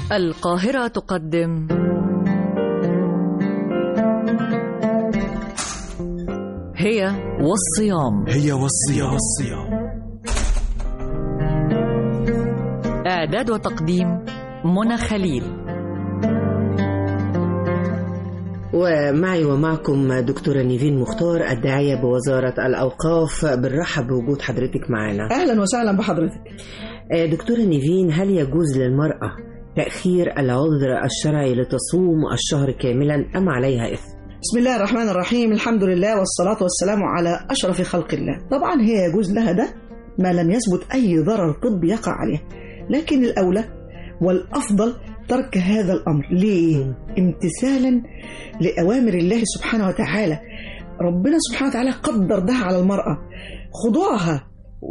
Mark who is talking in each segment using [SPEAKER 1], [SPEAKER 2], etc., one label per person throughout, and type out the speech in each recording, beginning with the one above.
[SPEAKER 1] القاهرة تقدم هي والصيام
[SPEAKER 2] هي والصيام والصيام
[SPEAKER 1] إعداد وتقديم منى خليل
[SPEAKER 3] ومعي ومعكم دكتورة نيفين مختار الداعية بوزارة الأوقاف بنرحب بوجود حضرتك معنا
[SPEAKER 4] اهلا وسهلا بحضرتك
[SPEAKER 3] آه، دكتورة نيفين هل يجوز للمرأة تأخير العذر الشرعي لتصوم الشهر كاملا أم عليها إثم؟
[SPEAKER 4] بسم الله الرحمن الرحيم الحمد لله والصلاة والسلام على أشرف خلق الله طبعا هي يجوز لها ده ما لم يثبت أي ضرر طبي يقع عليه لكن الأولى والأفضل ترك هذا الأمر ليه؟ امتثالا لأوامر الله سبحانه وتعالى ربنا سبحانه وتعالى قدر ده على المرأة خضوعها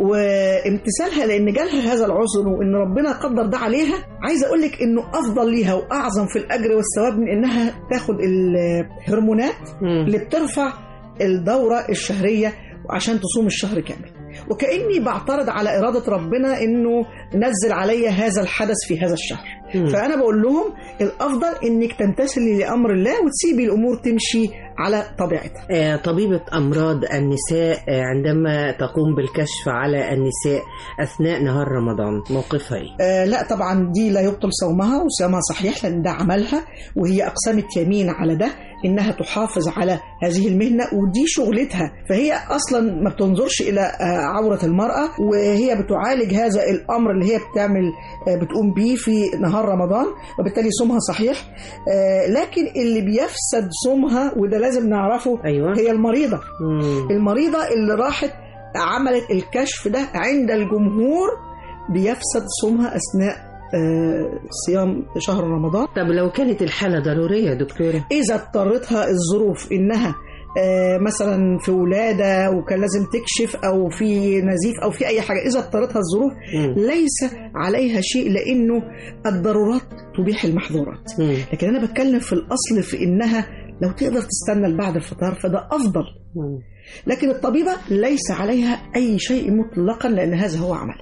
[SPEAKER 4] وامتثالها لان جالها هذا العذر وان ربنا قدر ده عليها عايزه اقول لك انه افضل ليها واعظم في الاجر والثواب من انها تاخد الهرمونات اللي بترفع الدوره الشهريه عشان تصوم الشهر كامل وكاني بعترض على اراده ربنا انه نزل علي هذا الحدث في هذا الشهر
[SPEAKER 3] مم.
[SPEAKER 4] فانا بقول لهم الافضل انك تمتثلي لامر الله وتسيبي الامور تمشي على طبيعتها
[SPEAKER 3] آه، طبيبة أمراض النساء آه، عندما تقوم بالكشف على النساء أثناء نهار رمضان موقفها إيه؟
[SPEAKER 4] آه لا طبعا دي لا يبطل صومها وصيامها صحيح لان ده عملها وهي اقسمت يمين على ده انها تحافظ على هذه المهنه ودي شغلتها فهي اصلا ما بتنظرش الى آه عوره المراه وهي بتعالج هذا الامر اللي هي بتعمل آه بتقوم بيه في نهار رمضان وبالتالي صومها صحيح آه لكن اللي بيفسد صومها وده لازم نعرفه
[SPEAKER 3] أيوة
[SPEAKER 4] هي المريضه
[SPEAKER 3] مم.
[SPEAKER 4] المريضة اللي راحت عملت الكشف ده عند الجمهور بيفسد صومها أثناء آه، صيام شهر رمضان
[SPEAKER 3] طب لو كانت الحالة ضرورية يا دكتورة
[SPEAKER 4] إذا اضطرتها الظروف إنها آه، مثلا في ولادة وكان لازم تكشف أو في نزيف أو في أي حاجة إذا اضطرتها الظروف
[SPEAKER 3] مم.
[SPEAKER 4] ليس عليها شيء لأنه الضرورات تبيح المحظورات
[SPEAKER 3] مم.
[SPEAKER 4] لكن أنا بتكلم في الأصل في إنها لو تقدر تستنى بعد الفطار فده أفضل
[SPEAKER 3] مم.
[SPEAKER 4] لكن الطبيبة ليس عليها أي شيء مطلقا لأن هذا هو عمل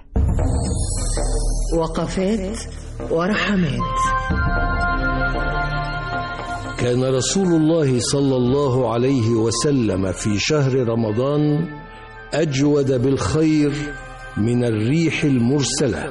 [SPEAKER 3] وقفات ورحمات
[SPEAKER 5] كان رسول الله صلى الله عليه وسلم في شهر رمضان اجود بالخير من الريح المرسله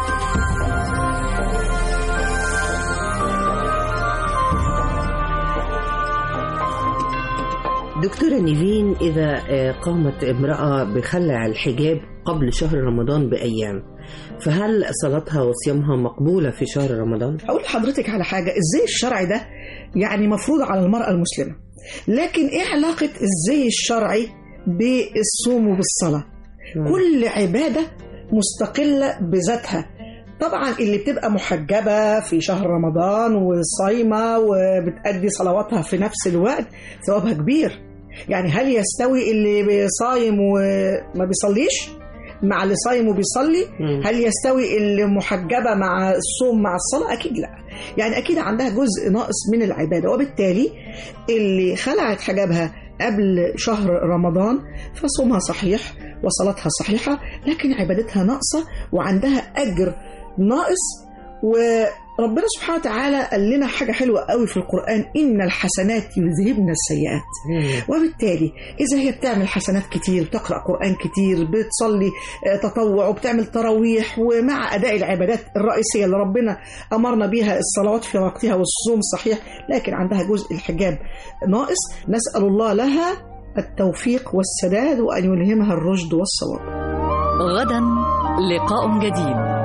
[SPEAKER 3] دكتورة نيفين إذا آه، قامت امرأة بخلع الحجاب قبل شهر رمضان بأيام فهل صلاتها وصيامها مقبولة في شهر رمضان؟
[SPEAKER 4] أقول لحضرتك على حاجة إزاي الشرع ده يعني مفروض على المرأة المسلمة لكن إيه علاقة الزي الشرعي بالصوم وبالصلاة كل عبادة مستقلة بذاتها طبعا اللي بتبقى محجبة في شهر رمضان وصايمة وبتأدي صلواتها في نفس الوقت ثوابها كبير يعني هل يستوي اللي صايم وما بيصليش مع اللي صايم وبيصلي
[SPEAKER 3] مم.
[SPEAKER 4] هل يستوي اللي محجبة مع الصوم مع الصلاة أكيد لا يعني أكيد عندها جزء ناقص من العبادة وبالتالي اللي خلعت حجابها قبل شهر رمضان فصومها صحيح وصلاتها صحيحة لكن عبادتها ناقصة وعندها أجر ناقص وربنا سبحانه وتعالى قال لنا حاجة حلوة قوي في القرآن إن الحسنات يذهبن السيئات وبالتالي إذا هي بتعمل حسنات كتير بتقرأ قرآن كتير بتصلي آه، تطوع وبتعمل تراويح ومع أداء العبادات الرئيسية اللي ربنا أمرنا بيها الصلوات في وقتها والصوم صحيح لكن عندها جزء الحجاب ناقص نسأل الله لها التوفيق والسداد وأن يلهمها الرشد والصواب
[SPEAKER 1] غدا لقاء جديد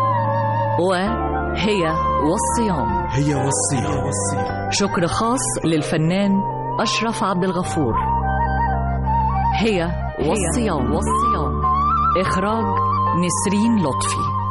[SPEAKER 1] وهي والصيام
[SPEAKER 2] هي والصيام والصيام
[SPEAKER 1] شكر خاص للفنان أشرف عبد الغفور هي والصيام والصيام إخراج نسرين لطفي